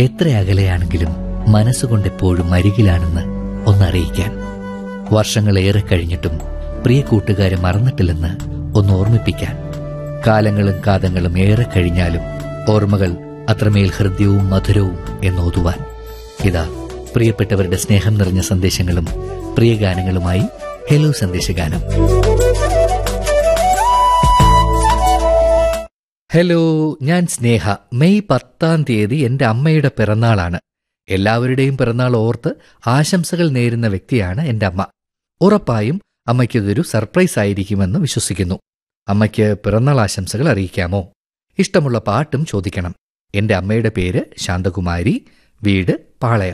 എത്ര അകലെയാണെങ്കിലും മനസ്സുകൊണ്ട് എപ്പോഴും അരികിലാണെന്ന് ഒന്നറിയിക്കാൻ വർഷങ്ങളേറെ കഴിഞ്ഞിട്ടും പ്രിയ കൂട്ടുകാരെ മറന്നിട്ടില്ലെന്ന് ഒന്ന് ഓർമ്മിപ്പിക്കാൻ കാലങ്ങളും കാതങ്ങളും ഏറെ കഴിഞ്ഞാലും ഓർമ്മകൾ അത്രമേൽ ഹൃദ്യവും മധുരവും എന്നോതുവാൻ ഇതാ പ്രിയപ്പെട്ടവരുടെ സ്നേഹം നിറഞ്ഞ സന്ദേശങ്ങളും പ്രിയ ഗാനങ്ങളുമായി ഹലോ സന്ദേശഗാനം ഹലോ ഞാൻ സ്നേഹ മെയ് പത്താം തീയതി എന്റെ അമ്മയുടെ പിറന്നാളാണ് എല്ലാവരുടെയും പിറന്നാൾ ഓർത്ത് ആശംസകൾ നേരുന്ന വ്യക്തിയാണ് എന്റെ അമ്മ ഉറപ്പായും അമ്മയ്ക്കിതൊരു സർപ്രൈസ് ആയിരിക്കുമെന്ന് വിശ്വസിക്കുന്നു അമ്മയ്ക്ക് പിറന്നാൾ ആശംസകൾ അറിയിക്കാമോ ഇഷ്ടമുള്ള പാട്ടും ചോദിക്കണം എന്റെ അമ്മയുടെ പേര് ശാന്തകുമാരി വീട് പാളയം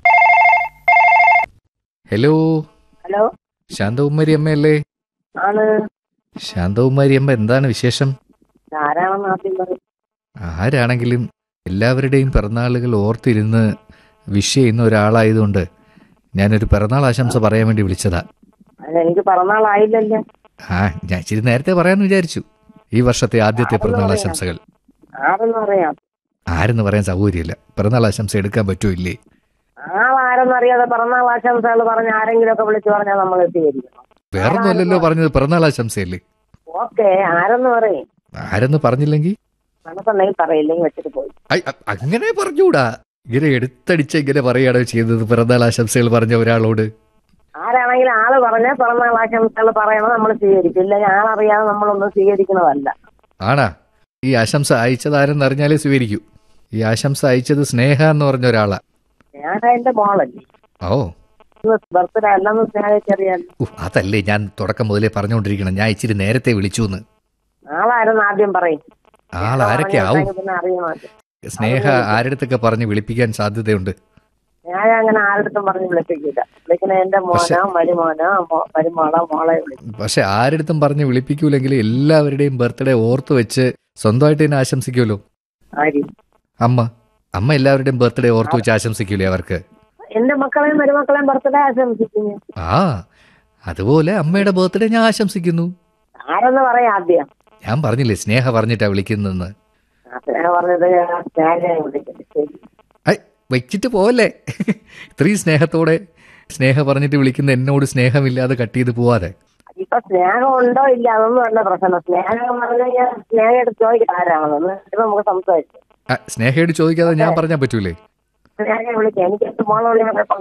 ഹലോ ഹലോ ശാന്തകുമാരി അമ്മയല്ലേ ആണ് ശാന്തകുമാരി അമ്മ എന്താണ് വിശേഷം ആരാണെന്ന് ആദ്യം പറയും ആരാണെങ്കിലും എല്ലാവരുടെയും പിറന്നാളുകൾ ഓർത്തിരുന്ന് വിഷ് ചെയ്യുന്ന ഒരാളായതുകൊണ്ട് ഞാനൊരു പിറന്നാൾ ആശംസ പറയാൻ വേണ്ടി വിളിച്ചതാ അതിന് എനിക്ക് പിറന്നാളായില്ലല്ലോ ആ ഞാൻ ഇച്ചിരി നേരത്തെ പറയാമെന്ന് വിചാരിച്ചു ഈ വർഷത്തെ ആദ്യത്തെ പിറന്നാൾ ആശംസകൾ ആരെന്ന് അറിയാം ആരെന്ന് പറയാൻ സൗകര്യമില്ല പിറന്നാൾ ആശംസ എടുക്കാൻ പറ്റൂല്ലേ ആളാരെന്നറിയാതെ പിറന്നാൾ ആശംസകൾ പറഞ്ഞ് ആരെങ്കിലും ഒക്കെ വിളിച്ചു പറഞ്ഞാൽ നമ്മൾ എത്തിയിരിക്കണം വേറൊന്നും അല്ലല്ലോ പറഞ്ഞത് പിറന്നാൾ ആശംസയല്ലേ ഓക്കെ ആരെന്ന് പറയും ആരെന്ന് പറഞ്ഞില്ലെങ്കിൽ മനസ്സുണ്ടെങ്കിൽ പറയില്ലെങ്കിൽ വെച്ചിട്ട് പോയി ഐ, അ- അങ്ങനെ പറഞ്ഞൂടാ ഇങ്ങനെ എടുത്തടിച്ച് ഇങ്ങനെ പറയുകയാണോ ചെയ്തത് പിറന്നാൾ ആശംസകൾ പറഞ്ഞ ഒരാളോട് ആരാണെങ്കിലും ആള് പറഞ്ഞാൽ പിറന്നാൾ ആശംസകൾ പറയണം നമ്മൾ സ്വീകരിക്കും ഇല്ലെങ്കിൽ ആളറിയാതെ നമ്മളൊന്നും സ്വീകരിക്കുന്നതല്ല ആണാ ഈ ആശംസ അയച്ചത് ആരെന്ന് അറിഞ്ഞാലേ സ്വീകരിക്കൂ ഈ ആശംസ അയച്ചത് സ്നേഹ എന്ന് പറഞ്ഞ ഒരാളാ ഞാൻ എന്റെ മോളല്ലേ ഓ ബർത്ത്ഡേ അല്ലെന്ന് സ്നേഹിച്ചറിയാൻ ഉഫ്, അതല്ലേ ഞാൻ തുടക്കം മുതലേ പറഞ്ഞുകൊണ്ടിരിക്കണം ഞാൻ ഇച്ചിരി നേരത്തെ വിളിച്ചു എന്ന് ആളാരെന്ന് ആദ്യം പറയും ആൾ ആരൊക്കെ ആവും പിന്നെ അറിയണം സ്നേഹ ആരടുത്തൊക്കെ പറഞ്ഞ് വിളിപ്പിക്കാൻ സാധ്യതയുണ്ട് ഞാൻ അങ്ങനെ ആരുടെ പറഞ്ഞു വിളിപ്പിക്കില്ല വിളിക്കുന്ന എന്റെ മോനോ മരുമോനോ മോ- മരുമോളോ മോളെ വിളിക്കും പക്ഷെ ആരടുത്തും പറഞ്ഞ് വിളിപ്പിക്കൂലെങ്കിൽ എല്ലാവരുടെയും ബർത്ത്ഡേ ഓർത്ത് വെച്ച് സ്വന്തമായിട്ട് തന്നെ ആശംസിക്കുമല്ലോ ആര് അമ്മ അമ്മ എല്ലാവരുടെയും ബർത്ത്ഡേ ഓർത്ത് വെച്ച് ആശംസിക്കൂലേ അവർക്ക് എന്റെ മക്കളെയും മരുമക്കളെയും ബർത്ത്ഡേ ആശംസിക്കുന്നു ആ അതുപോലെ അമ്മയുടെ ബർത്ത്ഡേ ഞാൻ ആശംസിക്കുന്നു ആരെന്ന് പറയാം ആദ്യം ഞാൻ പറഞ്ഞില്ലേ സ്നേഹ പറഞ്ഞിട്ടാ വിളിക്കുന്നതെന്ന് ആ സ്നേഹം പറഞ്ഞത് ഞാൻ സ്നേഹയെ വിളിക്കുന്നു ശരി ഐ വെച്ചിട്ട് പോവല്ലേ ഇത്രയും സ്നേഹത്തോടെ സ്നേഹ പറഞ്ഞിട്ട് വിളിക്കുന്ന എന്നോട് സ്നേഹമില്ലാതെ കട്ട് ചെയ്ത് പോവാതെ ഇപ്പൊ സ്നേഹം ഉണ്ടോ ഇല്ല അതൊന്നും അല്ല പ്രശ്നം സ്നേഹം പറഞ്ഞു കഴിഞ്ഞാൽ സ്നേഹം എടുത്ത് ചോദിക്കാം ആരാണെന്ന് ഇപ്പൊ നമുക്ക് സംസാരിച്ചു ആ, സ്നേഹയോട് ചോദിക്കാതെ ഞാൻ പറഞ്ഞാൽ പറ്റൂലേ സ്നേഹയെ വിളിക്കാം എനിക്ക് എട്ട് മോളെ വിളിക്കാൻ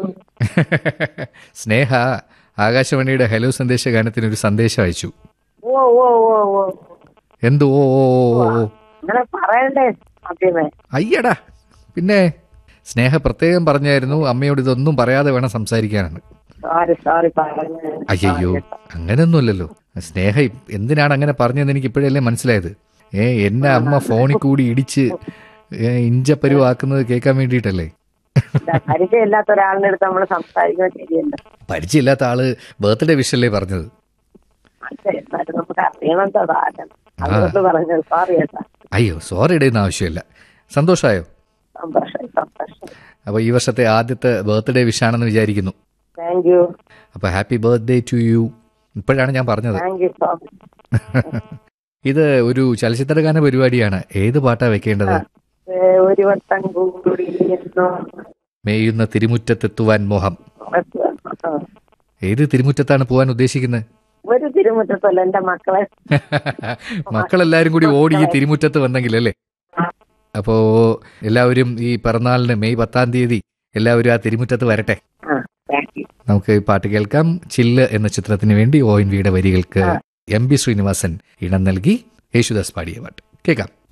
സ്നേഹ ആകാശവാണിയുടെ ഹലോ സന്ദേശ ഗാനത്തിന് ഒരു സന്ദേശം അയച്ചു ഓ ഓ ഓ ഓ എന്ത് ഓ ഓ ഓ, ഓ ഓ അങ്ങനെ പറയണ്ടേ ആദ്യമേ അയ്യടാ പിന്നെ സ്നേഹ പ്രത്യേകം പറഞ്ഞായിരുന്നു അമ്മയോട് ഇതൊന്നും പറയാതെ വേണം സംസാരിക്കാനാണ് സോറി സോറി പറഞ്ഞു അയ്യോ അങ്ങനെയൊന്നുമല്ലല്ലോ സ്നേഹ ഇ- എന്തിനാണ് അങ്ങനെ പറഞ്ഞതെന്ന് എനിക്ക് ഇപ്പോഴല്ലേ മനസ്സിലായത് ഏ എന്നെ അമ്മ ഫോണിൽ കൂടി ഇടിച്ച് ഏ, ഇഞ്ചപ്പരുവാക്കുന്നത് കേൾക്കാൻ വേണ്ടിയിട്ടല്ലേ പരിചയമില്ലാത്ത ഒരാളിന്റെ അടുത്ത് നമ്മൾ സംസാരിക്കുന്നത് ശരിയല്ല പരിചയമില്ലാത്ത ആള് ബർത്ത്ഡേ വിഷല്ലേ പറഞ്ഞത് പക്ഷേ എന്നാലും നമുക്ക് അറിയണത് അതാണ് അതുകൊണ്ട് പറഞ്ഞത് സോറി ഏട്ടാ അയ്യോ സോറി ഇടുന്ന ആവശ്യമില്ല സന്തോഷമായോ സന്തോഷം സന്തോഷം അപ്പോൾ ഈ വർഷത്തെ ആദ്യത്തെ ബർത്ത്ഡേ വിഷാണെന്ന് വിചാരിക്കുന്നു താങ്ക് യു അപ്പോൾ ഹാപ്പി ബർത്ത്ഡേ ടു യു ഇപ്പോഴാണ് ഞാൻ പറഞ്ഞത് താങ്ക് യു സോ മച്ച് ഇത് ഒരു ചലച്ചിത്രഗാന പരിപാടിയാണ് ഏത് പാട്ടാ വെക്കേണ്ടത് ഒരു വട്ടം കൂടി എന്നോ മേയുന്ന തിരുമുറ്റത്തെത്തുവാൻ മോഹം ആ. ഏത് തിരുമുറ്റത്താണ് പോകാൻ ഉദ്ദേശിക്കുന്നത് ഒരു തിരുമുറ്റത്തല്ല എന്റെ മക്കളെ മക്കളെല്ലാരും കൂടി ഓടി ഈ തിരുമുറ്റത്ത് വന്നെങ്കിലല്ലേ അപ്പോ എല്ലാവരും ഈ പിറന്നാളിന് മെയ് പത്താം തീയതി എല്ലാവരും ആ തിരുമുറ്റത്ത് വരട്ടെ ആ താങ്ക് യു നമുക്ക് ഈ പാട്ട് കേൾക്കാം ചില്ല് എന്ന ചിത്രത്തിന് വേണ്ടി ഒ എൻ വിയുടെ വരികൾക്ക് എം ബി ശ്രീനിവാസൻ ഇണം നൽകി യേശുദാസ് പാടിയ പാട്ട് കേൾക്കാം